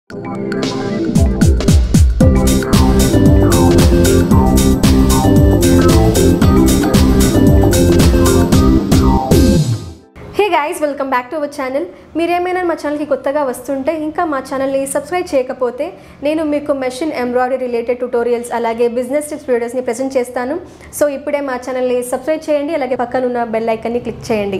hey guys welcome back to our channel మీరేమైనా మా ఛానల్కి కొత్తగా వస్తుంటే ఇంకా మా ఛానల్ని సబ్స్క్రైబ్ చేయకపోతే నేను మీకు మెషిన్ ఎంబ్రాయిడరీ రిలేటెడ్ ట్యూటోరియల్స్ అలాగే బిజినెస్ టిప్స్ వీడియోస్ని ప్రజెంట్ చేస్తాను సో ఇప్పుడే మా ఛానల్ని సబ్స్క్రైబ్ చేయండి అలాగే పక్కన ఉన్న బెల్ ఐకన్ని క్లిక్ చేయండి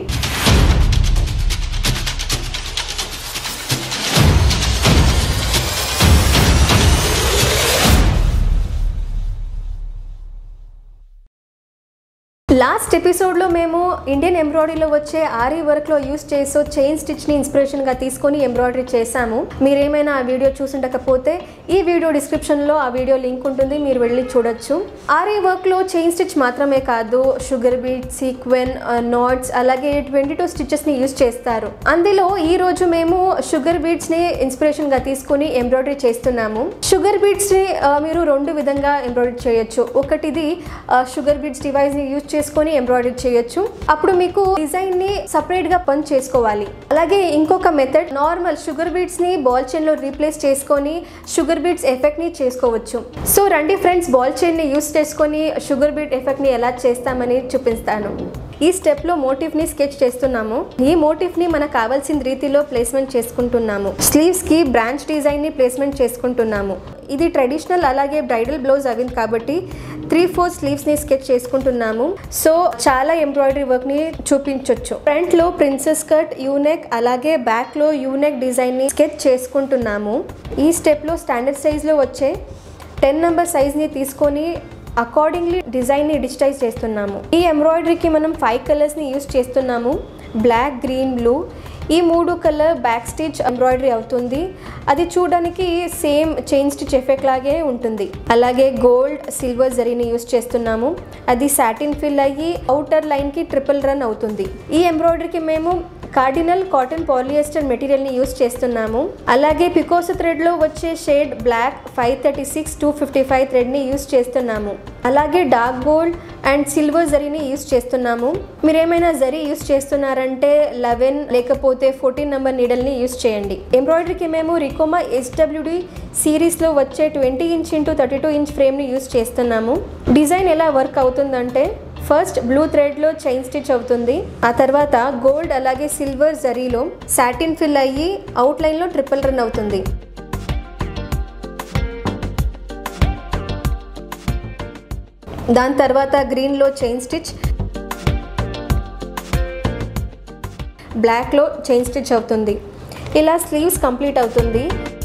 లాస్ట్ ఎపిసోడ్లో మేము ఇండియన్ ఎంబ్రాయిడరీలో వచ్చే ఆరీ వర్క్లో యూస్ చేసో చైన్ స్టిచ్ని ఇన్స్పిరేషన్గా తీసుకొని ఎంబ్రాయిడరీ చేశాము మీరేమైనా ఆ వీడియో చూసుండకపోతే ఈ వీడియో డిస్క్రిప్షన్లో ఆ వీడియో లింక్ ఉంటుంది మీరు వెళ్ళి చూడొచ్చు ఆరీ వర్క్లో చైన్ స్టిచ్ మాత్రమే కాదు షుగర్ బీట్ సీక్వెన్ నాట్స్ అలాగే ట్వంటీ టూ స్టిచెస్ని యూస్ చేస్తారు అందులో ఈ రోజు మేము షుగర్ బీట్స్ని ఇన్స్పిరేషన్గా తీసుకొని ఎంబ్రాయిడరీ చేస్తున్నాము షుగర్ బీట్స్ని మీరు రెండు విధంగా ఎంబ్రాయిడరీ చేయొచ్చు ఒకటిది షుగర్ బీట్స్ డివైస్ని యూజ్ చేసుకొని ఎంబ్రాయిడరీ చేయొచ్చు అప్పుడు మీకు డిజైన్ ని సపరేట్ గా పంచ్ చేసుకోవాలి అలాగే ఇంకొక మెథడ్ నార్మల్ షుగర్ బీట్స్ ని బాల్ చైన్ లో రీప్లేస్ చేసుకొని షుగర్ బీట్స్ ఎఫెక్ట్ ని చేసుకోవచ్చు సో రండి ఫ్రెండ్స్ బాల్ చైన్ ని యూస్ చేసుకొని షుగర్ బీట్ ఎఫెక్ట్ ని ఎలా చేస్తామని చూపిస్తాను ఈ స్టెప్ లో మోటివ్ ని స్కెచ్ చేస్తున్నాము ఈ మోటివ్ ని మనకు కావాల్సిన రీతిలో ప్లేస్మెంట్ చేసుకుంటున్నాము స్లీవ్స్ కి బ్రాంచ్ డిజైన్ ని ప్లేస్మెంట్ చేసుకుంటున్నాము ఇది ట్రెడిషనల్ అలాగే బ్రైడల్ బ్లౌజ్ అవింది కాబట్టి త్రీ ఫోర్ స్లీవ్స్ ని స్కెచ్ చేసుకుంటున్నాము సో చాలా ఎంబ్రాయిడరీ వర్క్ ని చూపించవచ్చు ఫ్రంట్ లో ప్రిన్సెస్ కట్ యూనెక్ అలాగే బ్యాక్ లో యూనెక్ డిజైన్ ని స్కెచ్ చేసుకుంటున్నాము ఈ స్టెప్ లో స్టాండర్డ్ సైజ్ లో వచ్చే టెన్ నెంబర్ సైజ్ ని తీసుకొని అకార్డింగ్లీ డిజైన్ని డిజిటైజ్ చేస్తున్నాము ఈ ఎంబ్రాయిడరీకి మనం ఫైవ్ కలర్స్ని యూస్ చేస్తున్నాము బ్లాక్ గ్రీన్ బ్లూ ఈ మూడు కలర్ బ్యాక్ స్టిచ్ ఎంబ్రాయిడరీ అవుతుంది అది చూడడానికి సేమ్ చైన్ స్టిచ్ ఎఫెక్ట్ లాగే ఉంటుంది అలాగే గోల్డ్ సిల్వర్ జరీని యూస్ చేస్తున్నాము అది సాటిన్ ఫిల్ అయ్యి అవుటర్ లైన్కి ట్రిపుల్ రన్ అవుతుంది ఈ ఎంబ్రాయిడరీకి మేము కార్డినల్ కాటన్ పాలియస్టర్ మెటీరియల్ని యూస్ చేస్తున్నాము అలాగే పికోస థ్రెడ్లో వచ్చే shade black five thirty six two fifty five థ్రెడ్ని యూస్ చేస్తున్నాము అలాగే డార్క్ గోల్డ్ అండ్ సిల్వర్ జరీని యూస్ చేస్తున్నాము మీరు ఏమైనా జరీ యూస్ చేస్తున్నారంటే లెవెన్ లేకపోతే ఫోర్టీన్ నెంబర్ నీడల్ని యూస్ చేయండి ఎంబ్రాయిడరీకి మేము రికోమా హెచ్డబ్ల్యూడి సిరీస్లో వచ్చే twenty inch into thirty two inch ఫ్రేమ్ని యూస్ చేస్తున్నాము డిజైన్ ఎలా వర్క్ అవుతుందంటే ఫస్ట్ బ్లూ థ్రెడ్లో చైన్ స్టిచ్ అవుతుంది ఆ తర్వాత గోల్డ్ అలాగే సిల్వర్ జరీలో సాటిన్ ఫిల్ అయ్యి అవుట్లైన్లో ట్రిపుల్ రన్ అవుతుంది దాని తర్వాత గ్రీన్లో చైన్ స్టిచ్ బ్లాక్లో చైన్ స్టిచ్ అవుతుంది ఇలా స్లీవ్స్ కంప్లీట్ అవుతుంది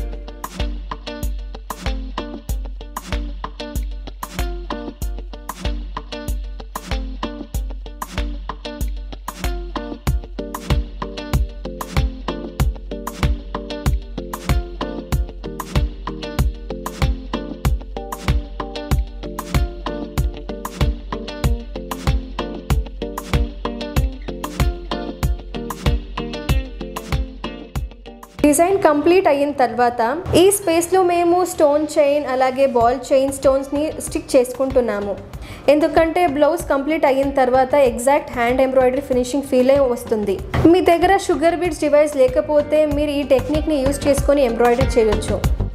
డిజైన్ కంప్లీట్ అయిన తర్వాత ఈ స్పేస్లో మేము స్టోన్ చైన్ అలాగే బాల్ చైన్ స్టోన్స్ని స్టిక్ చేసుకుంటున్నాము ఎందుకంటే బ్లౌజ్ కంప్లీట్ అయిన తర్వాత ఎగ్జాక్ట్ హ్యాండ్ ఎంబ్రాయిడరీ ఫినిషింగ్ ఫీలే వస్తుంది మీ దగ్గర షుగర్ బీడ్స్ డివైస్ లేకపోతే మీరు ఈ టెక్నిక్ని యూస్ చేసుకొని ఎంబ్రాయిడరీ చేయొచ్చు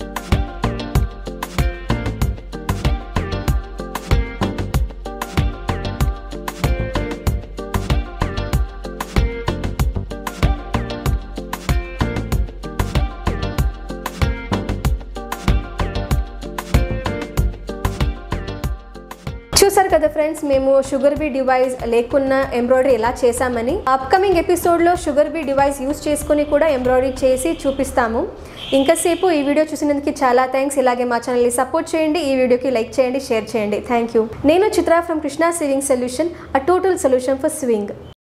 చూసారు కదా ఫ్రెండ్స్ మేము షుగర్ బీ డివైస్ లేకున్నా ఎంబ్రాయిడరీ ఎలా చేశామని అప్కమింగ్ ఎపిసోడ్లో షుగర్ బీ డివైస్ యూస్ చేసుకుని కూడా ఎంబ్రాయిడరీ చేసి చూపిస్తాము ఇంకాసేపు ఈ వీడియో చూసినందుకు చాలా థ్యాంక్స్ ఇలాగే మా ఛానల్ని సపోర్ట్ చేయండి ఈ వీడియోకి లైక్ చేయండి షేర్ చేయండి థ్యాంక్ యూ నేను Chitra from Krishna sewing solution a total solution for swing